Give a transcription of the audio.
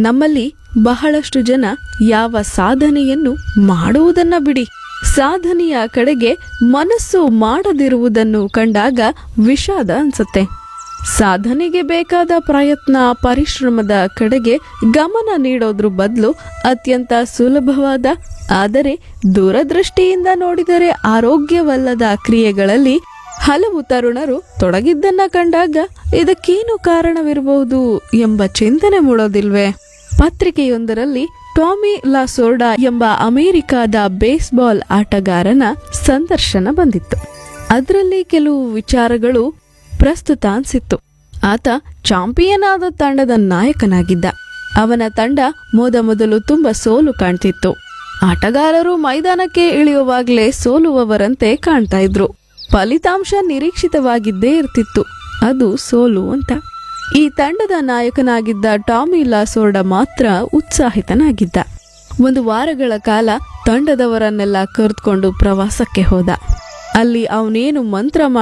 ನಮ್ಮಲ್ಲಿ ಬಹಳಷ್ಟು ಜನ ಯಾವ ಸಾಧನೆಯನ್ನು ಮಾಡುವುದನ್ನ ಬಿಡಿ ಸಾಧನೆಯ ಕಡೆಗೆ ಮನಸ್ಸು ಮಾಡದಿರುವುದನ್ನು ಕಂಡಾಗ ವಿಷಾದ ಅನ್ಸುತ್ತೆ ಸಾಧನೆಗೆ ಬೇಕಾದ ಪ್ರಯತ್ನ ಪರಿಶ್ರಮದ ಕಡೆಗೆ ಗಮನ ನೀಡೋದ್ರ ಬದಲು ಅತ್ಯಂತ ಸುಲಭವಾದ ಆದರೆ ದೂರದೃಷ್ಟಿಯಿಂದ ನೋಡಿದರೆ ಆರೋಗ್ಯವಲ್ಲದ ಕ್ರಿಯೆಗಳಲ್ಲಿ ಹಲವು ತರುಣರು ತೊಡಗಿದ್ದನ್ನ ಕಂಡಾಗ ಇದಕ್ಕೇನು ಕಾರಣವಿರಬಹುದು ಎಂಬ ಚಿಂತನೆ ಮೂಡೋದಿಲ್ವೇ ಪತ್ರಿಕೆಯೊಂದರಲ್ಲಿ ಟಾಮಿ ಲಾಸೋರ್ಡಾ ಎಂಬ ಅಮೆರಿಕಾದ ಬೇಸ್ಬಾಲ್ ಆಟಗಾರನ ಸಂದರ್ಶನ ಬಂದಿತ್ತು ಅದರಲ್ಲಿ ಕೆಲವು ವಿಚಾರಗಳು ಪ್ರಸ್ತುತ ಅನ್ಸಿತ್ತು ಆತ ಚಾಂಪಿಯನ್ ಆದ ತಂಡದ ನಾಯಕನಾಗಿದ್ದ ಅವನ ತಂಡ ಮೊದ ಮೊದಲು ತುಂಬಾ ಸೋಲು ಕಾಣ್ತಿತ್ತು ಆಟಗಾರರು ಮೈದಾನಕ್ಕೆ ಇಳಿಯುವಾಗಲೇ ಸೋಲುವವರಂತೆ ಕಾಣ್ತಾ ಇದ್ರು ಫಲಿತಾಂಶ ನಿರೀಕ್ಷಿತವಾಗಿದ್ದೇ ಇರ್ತಿತ್ತು ಅದು ಸೋಲು ಅಂತ ಈ ತಂಡದ ನಾಯಕನಾಗಿದ್ದ ಟಾಮಿ ಲಾಸೋರ್ಡ ಮಾತ್ರ ಉತ್ಸಾಹಿತನಾಗಿದ್ದ ಒಂದು ವಾರಗಳ ಕಾಲ ತಂಡದವರನ್ನೆಲ್ಲ ಕರೆದುಕೊಂಡು ಪ್ರವಾಸಕ್ಕೆ ಹೋದ ಅಲ್ಲಿ ಅವನೇನು ಮಂತ್ರ